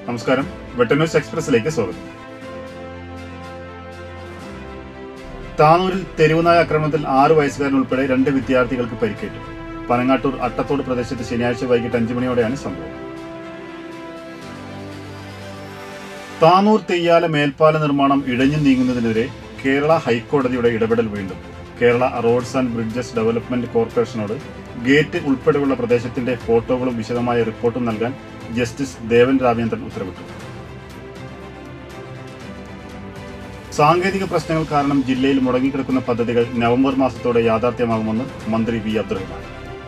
നമസ്കാരം വെട്ടന്യൂസ് എക്സ്പ്രസിലേക്ക് സ്വാഗതം താനൂരിൽ തെരുവുനായ ആക്രമണത്തിൽ ആറ് വയസ്സുകാരൻ ഉൾപ്പെടെ രണ്ട് വിദ്യാർത്ഥികൾക്ക് പരിക്കേറ്റു പനങ്ങാട്ടൂർ അട്ടത്തോട് പ്രദേശത്ത് ശനിയാഴ്ച വൈകിട്ട് അഞ്ചു മണിയോടെയാണ് സംഭവം താനൂർ തെയ്യാല മേൽപ്പാല നിർമ്മാണം ഇഴഞ്ഞു നീങ്ങുന്നതിനെതിരെ കേരള ഹൈക്കോടതിയുടെ ഇടപെടൽ വീണ്ടും Kerala roads and bridges development കോർപ്പറേഷനോട് ഗേറ്റ് ഉൾപ്പെടെയുള്ള പ്രദേശത്തിന്റെ ഫോട്ടോകളും വിശദമായ റിപ്പോർട്ടും നൽകാൻ ജസ്റ്റിസ് ദേവൻ രാമേന്ദ്രൻ ഉത്തരവിട്ടു സാങ്കേതിക പ്രശ്നങ്ങൾ കാരണം ജില്ലയിൽ മുടങ്ങിക്കിടക്കുന്ന പദ്ധതികൾ നവംബർ മാസത്തോടെ യാഥാർത്ഥ്യമാകുമെന്ന് മന്ത്രി വി അബ്ദുറഹ്മാൻ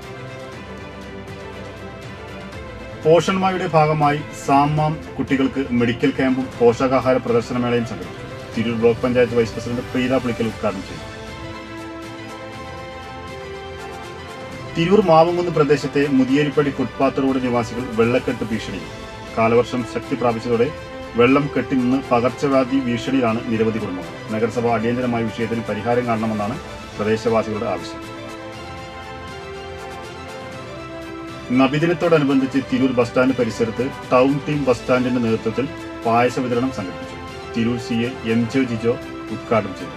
പോഷൺമായുടെ ഭാഗമായി സാമാം കുട്ടികൾക്ക് മെഡിക്കൽ ക്യാമ്പും പോഷകാഹാര പ്രദർശനമേളയും സംഘടിപ്പിച്ചു Tirur block panchayat vice president Preetha Pulikkal ഉദ്ഘാടനം ചെയ്തു തിരൂർ മാവുങ്കുന്ന് പ്രദേശത്തെ മുതിയേരിപ്പടി ഫുട്പാത്ത് റോഡ് നിവാസികൾ വെള്ളക്കെട്ട് ഭീഷണിയിൽ കാലവർഷം ശക്തി പ്രാപിച്ചതോടെ വെള്ളം കെട്ടിനിന്ന് പകർച്ചവ്യാധി ഭീഷണിയിലാണ് നിരവധി കുടുംബങ്ങൾ നഗരസഭ അടിയന്തരമായ വിഷയത്തിൽ പരിഹാരം കാണണമെന്നാണ് പ്രദേശവാസികളുടെ ആവശ്യം നബിദിനത്തോടനുബന്ധിച്ച് തിരൂർ ബസ് സ്റ്റാൻഡ് പരിസരത്ത് ടൗൺ ടീം ബസ് സ്റ്റാൻഡിന്റെ നേതൃത്വത്തിൽ പായസ വിതരണം സംഘടിപ്പിച്ചു Tirur C A M J Jijo ഉദ്ഘാടനം ചെയ്തു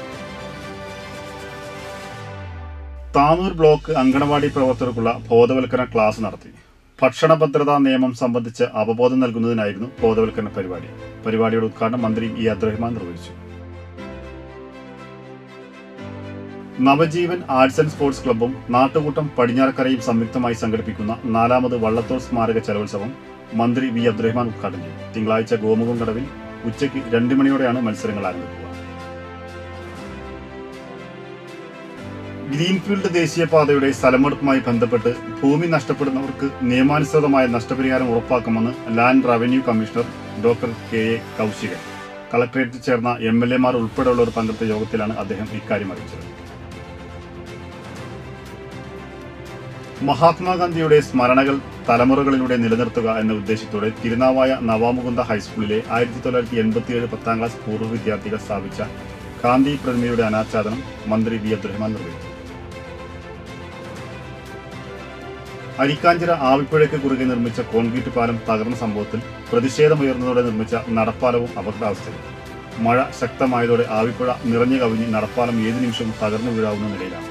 താനൂർ ബ്ലോക്ക് അങ്കണവാടി പ്രവർത്തകർക്കുള്ള ബോധവൽക്കരണ ക്ലാസ് നടത്തി ഭക്ഷണ ഭദ്രതാ നിയമം സംബന്ധിച്ച് അവബോധം നൽകുന്നതിനായിരുന്നു ബോധവൽക്കരണ പരിപാടി പരിപാടിയുടെ ഉദ്ഘാടനം മന്ത്രി ഇ അബ്ദുറഹ്മാൻ നിർവഹിച്ചു നവജീവൻ ആർട്സ് ആൻഡ് സ്പോർട്സ് ക്ലബ്ബും നാട്ടുകൂട്ടം പടിഞ്ഞാറക്കരയും സംയുക്തമായി സംഘടിപ്പിക്കുന്ന നാലാമത് വള്ളത്തോൾ സ്മാരക ചലോത്സവം മന്ത്രി വി അബ്ദുറഹ്മാൻ ഉദ്ഘാടനം ചെയ്തു തിങ്കളാഴ്ച ഗോമുഖം കടവിൽ ഉച്ചയ്ക്ക് രണ്ട് മണിയോടെയാണ് മത്സരങ്ങൾ ആരംഭിക്കുക ഗ്രീൻഫീൽഡ് ദേശീയപാതയുടെ സ്ഥലമെടുപ്പുമായി ബന്ധപ്പെട്ട് ഭൂമി നഷ്ടപ്പെടുന്നവർക്ക് നിയമാനുസൃതമായ നഷ്ടപരിഹാരം ഉറപ്പാക്കുമെന്ന് land revenue commissioner doctor K A Kaushikan കളക്ടറേറ്റിൽ ചേർന്ന എം എൽ എമാർ ഉൾപ്പെടെയുള്ളവർ പങ്കെടുത്ത യോഗത്തിലാണ് അദ്ദേഹം ഇക്കാര്യം അറിയിച്ചത് മഹാത്മാഗാന്ധിയുടെ സ്മരണകൾ തലമുറകളിലൂടെ നിലനിർത്തുക എന്ന ഉദ്ദേശത്തോടെ തിരുനാവായ നവാമുകുന്ദ ഹൈസ്കൂളിലെ ആയിരത്തി തൊള്ളായിരത്തി എൺപത്തിയേഴ് പത്താം ക്ലാസ് പൂർവ്വ വിദ്യാർത്ഥികൾ സ്ഥാപിച്ച ഗാന്ധി പ്രതിമയുടെ അനാച്ഛാദനം മന്ത്രി വി അബ്ദുറഹ്മാൻ നിർവഹിച്ചു അരിക്കാഞ്ചിറ ആവിപ്പുഴയ്ക്ക് കുറുകെ നിർമ്മിച്ച കോൺക്രീറ്റ് പാലം തകർന്ന സംഭവത്തിൽ പ്രതിഷേധമുയർന്നതോടെ നിർമ്മിച്ച നടപ്പാലവും അപകടാവസ്ഥയിൽ മഴ ശക്തമായതോടെ ആവിപ്പുഴ നിറഞ്ഞു കവിഞ്ഞ് നടപ്പാലം ഏതു നിമിഷവും തകർന്നു വീഴാവുന്ന നിലയിലാണ്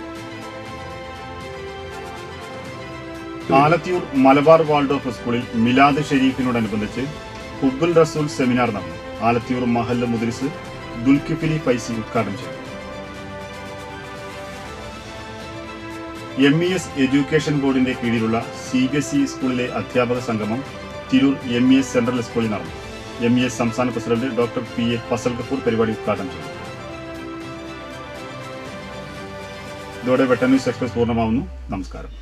ആലത്തിയൂർ മലബാർ വാൾഡോഫ് സ്കൂളിൽ മിലാദ് ഷെരീഫിനോടനുബന്ധിച്ച് ഹുബുൽ റസൂൽ സെമിനാർ നടന്നു ആലത്തിയൂർ മഹല്ല് മുദ്രിസ് ദുൽക്കിഫിലി ഫൈസി ഉദ്ഘാടനം ചെയ്തു എം ഇ എസ് എഡ്യൂക്കേഷൻ ബോർഡിന്റെ കീഴിലുള്ള സി ബി എസ് ഇ സ്കൂളിലെ അധ്യാപക സംഗമം തിരൂർ എം ഇ എസ് സെൻട്രൽ സ്കൂളിൽ നടന്നു എം ഇ എസ് സംസ്ഥാന president doctor P A Fazal Kapoor പരിപാടി ഉദ്ഘാടനം ചെയ്തു ഇതോടെ വെട്ട ന്യൂസ് എക്സ്പ്രസ് പൂർണ്ണമാവുന്നു നമസ്കാരം